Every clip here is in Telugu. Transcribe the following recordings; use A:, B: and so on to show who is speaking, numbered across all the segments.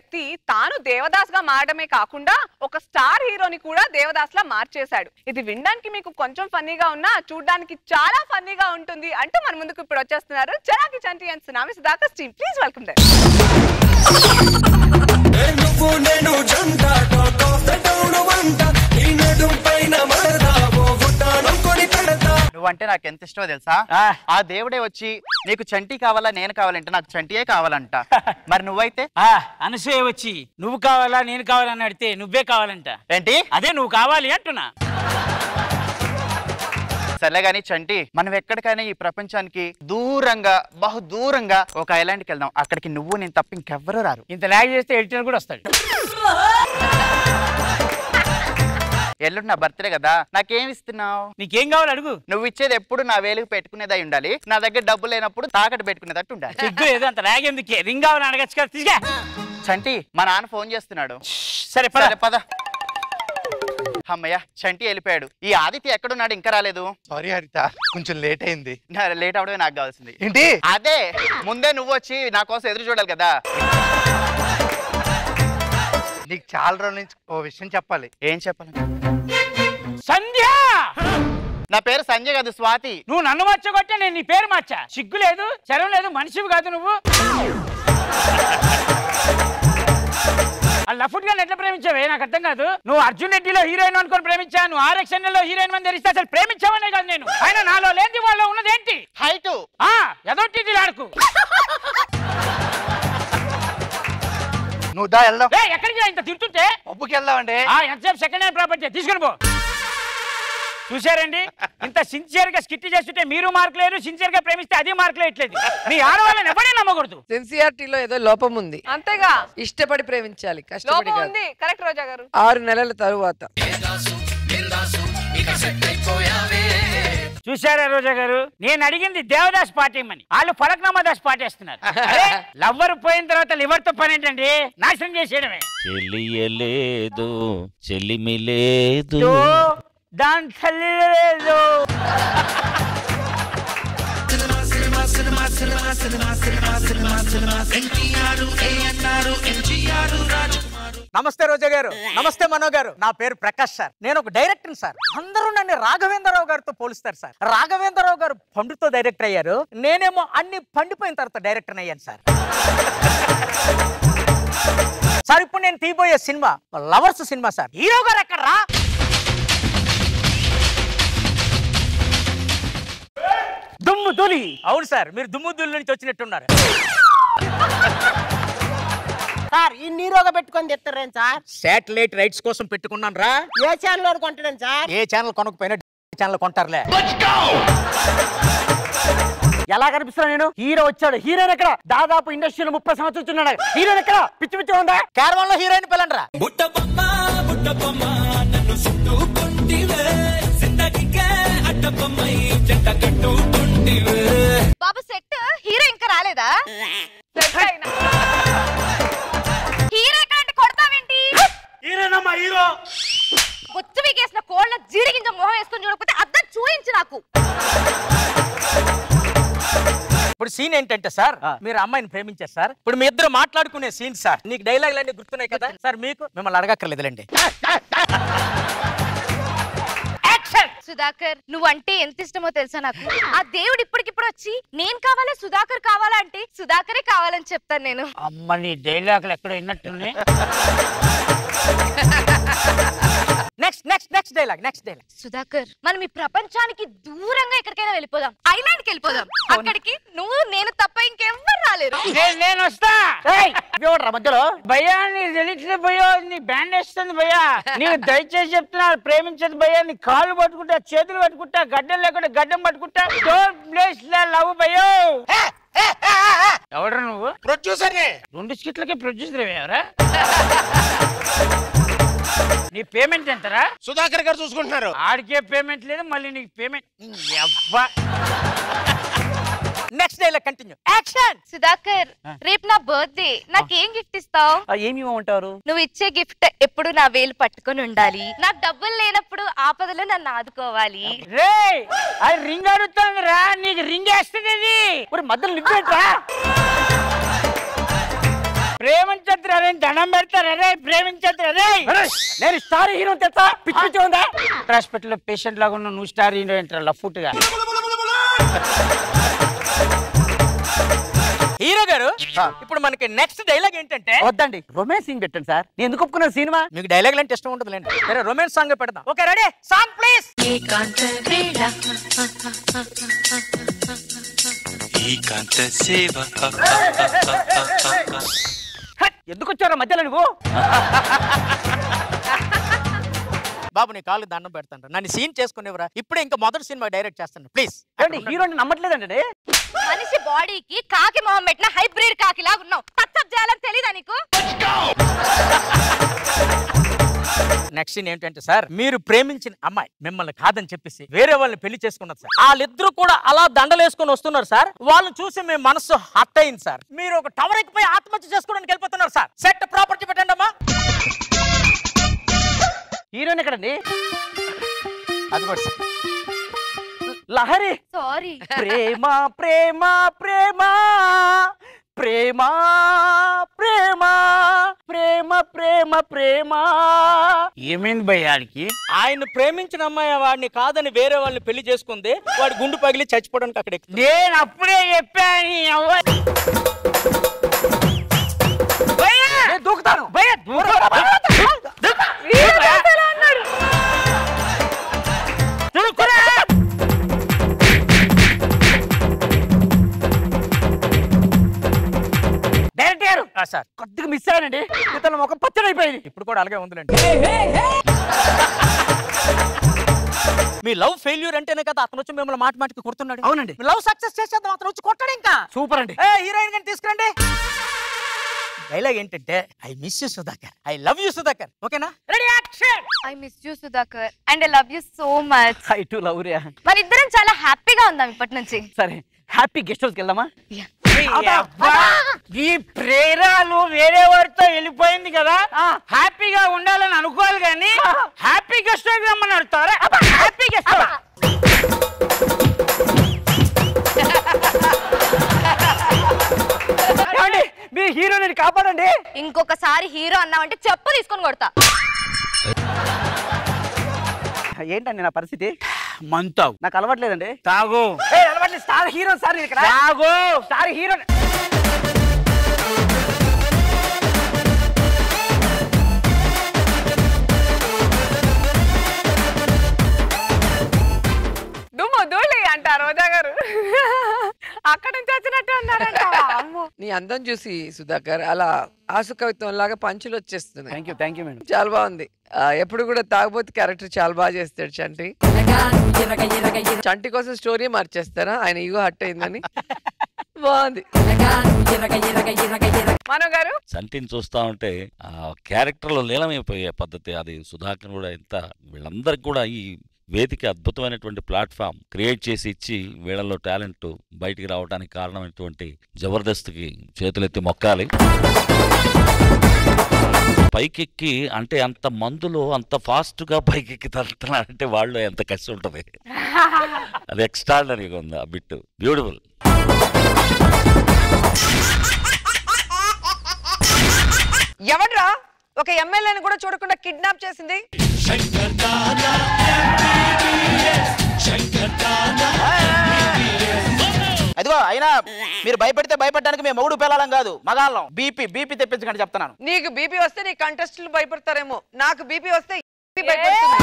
A: వ్యక్తి తాను దేవదాస్ గా మారడమే కాకుండా ఒక స్టార్ హీరోని కూడా దేవదాస్ లా మార్చేశాడు ఇది వినడానికి మీకు కొంచెం ఫన్నీగా ఉన్నా చూడడానికి చాలా ఫన్నీగా ఉంటుంది అంటూ మన ముందుకు ఇప్పుడు వచ్చేస్తున్నారు చరాకి Chanti and tsunami Sudhakar team please welcome దర్
B: నువ్వు నేను జంట టాక్ ఆఫ్ ద టౌన్ వంట ఈ నడుం పైన మరదా ఓ బుట్టానం కొని పెడతా
C: నువ్వంటే నాకు ఎంత ఇష్టమో తెలుసా ఆ దేవుడే వచ్చి నీకు చంటి కావాలా నేను కావాలంటే నాకు చంటియే కావాలంట మరి నువ్వైతే
D: ఆ, అనసూయ వచ్చి నువ్వు కావాలా నేను కావాలని అడిగితే నువ్వే కావాలంట
C: ఏంటి
D: అదే నువ్వు కావాలి అంటున్నా
C: సర్లే గాని చంటి మనం ఎక్కడికైనా ఈ ప్రపంచానికి దూరంగా బహు దూరంగా ఒక ఐలాండ్కి వెళ్దాం అక్కడికి నువ్వు నేను తప్ప ఇంకెవ్వరూ రారు
D: ఇంత లాగ్ చేస్తే ఎడిటర్ కూడా వస్తాడు
C: ఎల్లుండి నా బర్త్డే కదా నాకేం ఇస్తున్నావు
D: నీకేం కావాలి అడుగు
C: నువ్వు ఇచ్చేది ఎప్పుడు నా వేలుగు పెట్టుకునేదై ఉండాలి నా దగ్గర డబ్బు లేనప్పుడు తాకట్టు పెట్టుకునేటట్టు ఉండాలి
D: సిగ్గు ఏదో అంత లాగ్ ఎందుకే రింగ్ కావాలని అడగచ్చు కదా తీసుగా
C: చంటి మా నాన్న ఫోన్ చేస్తున్నాడు
D: సరే పద
C: సరే పద అమ్మయ్య చంటి వెళ్ళిపోయాడు ఈ ఆదిత్య ఎక్కడున్నాడు ఇంకా రాలేదు
E: సారీ హరిత కొంచెం లేట్ అయింది
C: నా- లేట్ అవడమే నాకు కావాల్సింది
E: ఏంటి
C: అదే ముందే నువ్వు వచ్చి నా కోసం ఎదురు చూడాలి కదా
E: నీకు చాలా రోజుల నుంచి ఓ విషయం చెప్పాలి
C: ఏం చెప్పాలి
D: సంధ్య
C: నా పేరు సంజయ్ కాదు స్వాతి
D: నువ్వు నన్ను మార్చగొట్టే నేను నీ పేరు మార్చా సిగ్గు లేదు చరం లేదు మనిషివి కాదు నువ్వు ఆ లఫుట్ గా ఎట్లా ప్రేమించావే నాకు అర్థం కాదు నువ్వు అర్జున్ రెడ్డిలో హీరోయిన్ అనుకొని ప్రేమించా నువ్వు ఆర్ఎక్షన్ లో హీరోయిన్ మంది తెరిస్తే అసలు ప్రేమించావనే కాదు నేను ఆయన నాలో లేని వాళ్ళలో ఉన్నది ఏంటి
C: హైట్
D: ఆ ఎదొట్టి ఆడుకు
E: నువ్వు దా వెళ్దాం
D: ఏ ఎక్కడికి రా ఇంత తింటుంటే
E: పబ్బుకి వెళ్దామండి
D: ఆ ఎంతసేపు సెకండ్ హ్యాండ్ ప్రాపర్టీ తీసుకుని పో చూసారండి ఇంత సిన్సియర్ గా స్కిట్ చేస్తుంటే మీరు మార్క్ లేరు సిన్సియర్ గా ప్రేమిస్తే అది మార్క్ లేట్లేదు మీ ఆడవాళ్ళని ఎవరే నమ్మకూడదు
F: సిన్సియారిటీలో ఏదో లోపం ఉంది
A: అంతేగా
F: ఇష్టపడి ప్రేమించాలి కష్టపడి
A: లోపం
F: కాదు
A: ఉంది కరెక్ట్ రోజా గారు
F: ఆరు నెలల తరువాత
D: చూసారా రోజా గారు నేను అడిగింది దేవదాస్ పార్టీ అని వాళ్ళు ఫలక్నామా దాస్ పాటేస్తున్నారు అరే, లవ్వర్ పోయిన తర్వాత లివర్ తో పని ఏంటండి నాశనం చేసేయడమే
G: చెలియలేదు చెలిమి లేదు
D: తో, దాని తల్లి లేదు
H: నమస్తే రోజా గారు నమస్తే మనో గారు నా పేరు ప్రకాష్ సార్ నేను ఒక డైరెక్టర్ సార్ అందరూ నన్ను రాఘవేంద్రరావు గారితో పోలుస్తారు సార్ రాఘవేంద్రరావు గారు పండుతో డైరెక్టర్ అయ్యారు నేనేమో అన్ని పండిపోయిన తర్వాత డైరెక్టర్ అయ్యాను సార్ సార్ ఇప్పుడు నేను తీయబోయే cinema lovers cinema sir hero గారు ఎక్కడ రా
D: దుమ్ము తులి
H: అవును సార్ మీరు దుమ్ము దుల్లు నుంచి వచ్చినట్టున్నారు
I: సార్ ఈ నీరోగా పెట్టుకొని తెస్తారేం సార్
H: శాటిలైట్ రైట్స్ కోసం పెట్టుకున్నాను రా
I: ఏ ఛానల్ కొంటాను సార్
H: ఏ ఛానల్ కొనకపోయినా ఛానల్ కొంటారులే
I: ఎలా కనిపిస్తున్నా నేను హీరో వచ్చాడు హీరోయిన్ ఎక్కడ దాదాపు ఇండస్ట్రీలో ముప్పై సంవత్సరాలు ఉన్నాడు హీరోయిన్ ఎక్కడ పిచ్చి పిచ్చి ఉందా
H: క్యారవాన్ లో హీరోయిన్ పిల్లండి రా
B: బుట్ట బొమ్మ బుట్ట బొమ్మ నన్ను చుట్టుకుంటివే జిందగీకే అడ్డ బొమ్మై జంట కట్టుకుంటివే
J: బాబు సెట్ హీరో ఇంకా రాలేదా
A: సెట్ అయినా
J: హీరో ఎక్కడ అంటే కొడతావేంటి
D: హీరోనమ్మా హీరో
J: బొచ్చు వీకేసిన కోళ్ళ జీడిగింజ మొహం వేసుకొని చూడకపోతే అద్దం చూయించు నాకు
H: ఇప్పుడు సీన్ ఏంటంటే సార్ మీరు అమ్మాయిని ప్రేమించారు సార్ ఇప్పుడు మీ ఇద్దరు మాట్లాడుకునే సీన్ సార్ నీకు డైలాగ్ అన్ని గుర్తున్నాయి కదా సార్ మీకు మిమ్మల్ని అడగక్కర్లేదులేండి
J: సుధాకర్ నువ్వంటే ఎంత ఇష్టమో తెలుసా నాకు ఆ దేవుడు ఇప్పటికిప్పుడు వచ్చి నేను కావాలా సుధాకర్ కావాలా అంటే సుధాకరే కావాలని చెప్తాను నేను
D: అమ్మ నీ డైలాగులు ఎక్కడ విన్నట్టున్నాయి
H: next next next dialogue next dialogue
J: Sudhakar మనం ఈ ప్రపంచానికి దూరంగా ఎక్కడికైనా వెళ్ళిపోదాం ఐలాండ్ కి వెళ్ళిపోదాం అక్కడికి నువ్వు నేను తప్ప ఇంకెవ్వరు రాలేరు
D: నేను నేను వస్తా
H: ఎవడ్రా మధ్యలో
D: భయ్యా నీ తెలిసిన భయ్యా నీ బ్యాండ్ వేస్తుంది భయ్యా నీకు దయచేసి చెప్తున్నా ప్రేమించదు భయ్యా నీ కాళ్ళు పట్టుకుంటా చేతులు పట్టుకుంటా గడ్డం లేకుండా గడ్డం పట్టుకుంటా డోంట్ ప్లేస్ లవ్ భయ్యో ఎవడ్రా నువ్వు
E: ప్రొడ్యూసర్
D: రెండు స్కిట్లకే ప్రొడ్యూసర్ ఎవరా నీ పేమెంట్ ఎంతరా
E: సుధాకర్ గారు చూసుకుంటున్నారు
D: ఆడికే పేమెంట్ లేదు మళ్ళీ నీకు పేమెంట్ అబ్బా
H: next dialogue continue action
J: Sudhakar రేపు నా బర్త్డే నాకేం గిఫ్ట్ ఇస్తావు
H: ఏమి ఇవ్వమంటారు
J: నువ్వు ఇచ్చే గిఫ్ట్ ఎప్పుడు నా వేలు పట్టుకొని ఉండాలి నాకు డబ్బులు లేనప్పుడు ఆపదలో నన్ను ఆదుకోవాలి
D: రే అది రింగ్ అడుగుతుంది రా నీకు రింగ్ వేస్తుంది అది
H: ఇప్పుడు మధ్యలో నింపేట్రా
D: ప్రేమించద్దు రే దండం పెడతారు రే ప్రేమించద్దు రే
I: నేను స్టార్ హీరో తెలుసా పిచ్చి పిచ్చి ఉందా
D: హాస్పిటల్లో పేషెంట్ లాగా ఉన్న నువ్వు స్టార్ హీరో ఏంటారు లఫ్ట్ గా
H: హీరో గారు ఇప్పుడు మనకి నెక్స్ట్ డైలాగ్ ఏంటంటే
I: వద్దండి రొమాన్స్ సీన్ పెట్టండి సార్ నేను ఎందుకు ఒప్పుకున్నాను సినిమా
H: మీకు డైలాగ్ అంటే ఇష్టం ఉంటుందిలేండి సరే రొమాన్స్ సాంగ్ పెడదాం ఓకే రెడీ సాంగ్ ప్లీజ్
B: ఏకాంత సేవ
I: ఎందుకు వచ్చారో మధ్యలో నువ్వు
H: బాబు నీ కాళ్ళు దండం పెడతాను నన్ను సీన్ చేసుకునేవరా ఇప్పుడే ఇంకా మొదటి సినిమా డైరెక్ట్ చేస్తాను ప్లీజ్
I: ఏమండి హీరోని నమ్మట్లేదండి
J: మనిషి బాడీకి కాకి మొహం పెట్టిన హైబ్రిడ్ కాకి లాగా ఉన్నావు టచ్అప్ చేయాలని తెలీదా నీకు
H: నెక్స్ట్ సీన్ ఏంటంటే సార్ మీరు ప్రేమించిన అమ్మాయి మిమ్మల్ని కాదని చెప్పేసి వేరే వాళ్ళని పెళ్లి చేసుకున్నారు సార్ వాళ్ళిద్దరు కూడా అలా దండలేసుకొని వస్తున్నారు సార్ వాళ్ళని చూసి మీ మనసు హట్ అయింది సార్ మీరు ఒక టవర్ ఎక్కిపోయి ఆత్మహత్య చేసుకోవడానికి వెళ్ళిపోతున్నారు సార్ సెట్ ప్రాపర్టీ పెట్టండి అమ్మా
I: హీరోయిన్ ఎక్కడండి
H: అది కూడా సార్
I: లహరి
J: సారీ
I: ప్రేమ ప్రేమ ప్రేమ ప్రేమ ప్రేమ ప్రేమ ప్రేమ ప్రేమ
D: ఏమైంది భయ్యాడికి
H: ఆయన ప్రేమించిన అమ్మాయి వాడిని కాదని వేరే వాళ్ళని పెళ్లి చేసుకుంది వాడి గుండు పగిలి చచ్చిపోవడానికి అక్కడ ఎక్కుతుంది.
D: నేను అప్పుడే చెప్పాను ఈ అవ్వ- భయ్యా!
I: నేను దూకుతాను
D: భయ్యా, దూకరా భయ్యా. దూకురా.
I: డైరెక్టర్ గారు
H: ఆ, సార్
I: కొద్దిగా మిస్ అయ్యానండి ఇతను ఒక పచ్చడి అయిపోయింది
H: ఇప్పుడు కూడా అలాగే ఉందిలేండి మీ లవ్ ఫెయిల్యూర్ అంటేనే కదా అతను వచ్చి మిమ్మల్ని మాట మాటికి కొడుతున్నాడు
I: అవునండి.
H: లవ్ సక్సెస్ చేసేద్దాం అతను వచ్చి కొట్టాడు ఇంకా
I: సూపర్ అండి
H: ఏ హీరోయిన్ గాని తీసుకురండి డైలాగ్ ఏంటంటే I miss you Sudhakar I love you Sudhakar ఓకేనా ready action
J: I miss you Sudhakar and I love you so much
I: I too love Riya
J: మన ఇద్దరం చాలా హ్యాపీగా ఉందాం ఇప్పటి నుంచి
I: సరే హ్యాపీ గెస్ట్ హౌస్కి వెళ్దామా
D: అబ్బా! ఈ ప్రేరాలు వేరే వారితో వెళ్ళిపోయింది కదా హ్యాపీగా ఉండాలని అనుకోవాలి కానీ హ్యాపీ గెస్ట్ రమ్మని అడుగుతారా హ్యాపీ గెస్ట్
I: ఏమండి మీరు హీరోని కాపాడండి
J: ఇంకొకసారి హీరో అన్నావంటే చెప్పు తీసుకొని కొడతా
I: ఏంటండి నా పరిస్థితి
D: మంతావు
I: నాకు అలవాట్లేదండి
D: తాగు
I: ఏ అలవాట్లేదు స్టార్ హీరో సార్ నేను ఇక్కడ
D: తాగు
I: స్టార్ హీరో
A: దుమ్ము ధూళి అంట రోజా గారు అక్కడ నుంచి వచ్చినట్టే ఉన్నారంట అమ్మో
F: నీ అందం చూసి సుధాకర్ అలా ఆసు కవిత్వం లాగా పంచులు వచ్చేస్తున్నాయి
I: thank you thank you madam
F: చాలా బాగుంది ఆ, ఎప్పుడు కూడా తాగబోతు క్యారెక్టర్ చాలా బాగా చేస్తాడు చంటి చంటి కోసం స్టోరీ మార్చేస్తారా ఆయన ఈగో హట్ అయిందని బాగుంది
A: మనో గారు
G: సంటిని చూస్తా ఉంటే ఆ క్యారెక్టర్లో లీలమైపోయే పద్ధతి అది సుధాకర్ కూడా ఎంత వీళ్ళందరికి కూడా ఈ వేదిక అద్భుతమైనటువంటి ప్లాట్ఫామ్ క్రియేట్ చేసి ఇచ్చి వీళ్ళలో టాలెంట్ బయటికి రావడానికి కారణమైనటువంటి జబర్దస్త్కి చేతులెత్తి మొక్కాలి పైకెక్కి అంటే అంత మందులో అంత ఫాస్ట్గా పైకెక్కి తరుతున్నారంటే వాళ్ళు ఎంత కష్టం ఉంటుంది అది ఎక్స్ట్రాడనరీగా ఉంది ఆ బిట్ బ్యూటిఫుల్
F: ఎవడ్రా ఒక ఎమ్మెల్యేని కూడా చూడకుండా కిడ్నాప్ చేసింది
C: అదిగో అయినా మీరు భయపెడితే భయపడడానికి మేము మూడు పిల్లలం కాదు మగాళ్ళం బీపీ బీపీ తెప్పించకండి చెప్తున్నాను
F: నీకు బీపీ వస్తే నీ కంటెస్టులు భయపడతారేమో నాకు బీపీ వస్తే ఈ భయపడుతుంది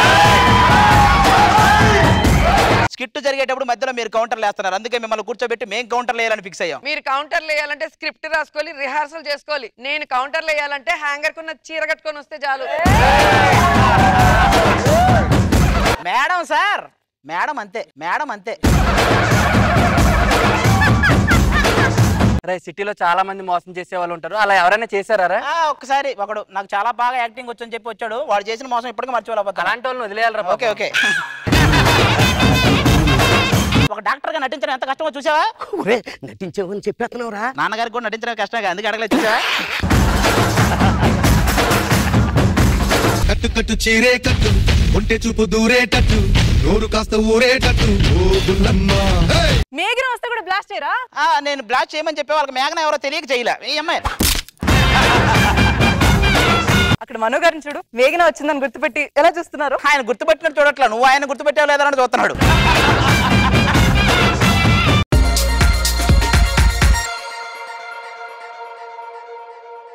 C: స్కిట్ జరిగేటప్పుడు మధ్యలో మీరు కౌంటర్లు వేస్తున్నారు అందుకే మిమ్మల్ని కూర్చోబెట్టి మేము కౌంటర్లు వేయాలని ఫిక్స్ అయ్యాం
F: మీరు కౌంటర్లు వేయాలంటే స్క్రిప్ట్ రాసుకోవాలి రిహార్సల్ చేసుకోవాలి నేను కౌంటర్లు వేయాలంటే హ్యాంగర్ కున్న చీర కట్టుకొని వస్తే చాలు
C: మేడం సార్ మేడం అంతే మేడం అంతే
I: రే సిటీలో చాలా మంది మోసం చేసే వాళ్ళు ఉంటారు అలా ఎవరైనా చేశారా
C: ఆ, ఒక్కసారి ఒకడు నాకు చాలా బాగా యాక్టింగ్ వచ్చని చెప్పి వచ్చాడు వాడు చేసిన మోసం ఇప్పటికీ మర్చిపోలేకపోతాను
I: అలాంటి వాళ్ళని వదిలేయాలరా
C: ఓకే ఓకే ఒక డాక్టర్ గా నటించడం ఎంత కష్టమో చూసావా
I: నటించావు అని చెప్పేస్తున్నావురా
C: నాన్నగారికి కూడా నటించడం కష్టమే అందుకే అడగలేదు చూసావా
B: కట్టు కట్టు చీరే కట్టు ఒంటె చూపు దూరేటట్టు నోరు కాస్త ఊరేటట్టు ఓ బుల్లమ్మ హే!
A: మేఘన వస్తే కూడా బ్లాస్ట్ చేయరా
C: ఆ, నేను బ్లాక్ చేయమని చెప్పే వాళ్ళకి మేఘన ఎవరో తెలియక చేయలే ఈ అమ్మాయి
A: అక్కడ మనో గారిని చూడు వేగన వచ్చిందని గుర్తుపెట్టి ఎలా చూస్తున్నారు
C: ఆయన గుర్తుపెట్టినట్టు చూడట్లా నువ్వు ఆయన గుర్తుపెట్టావు లేదా అని చూస్తున్నాడు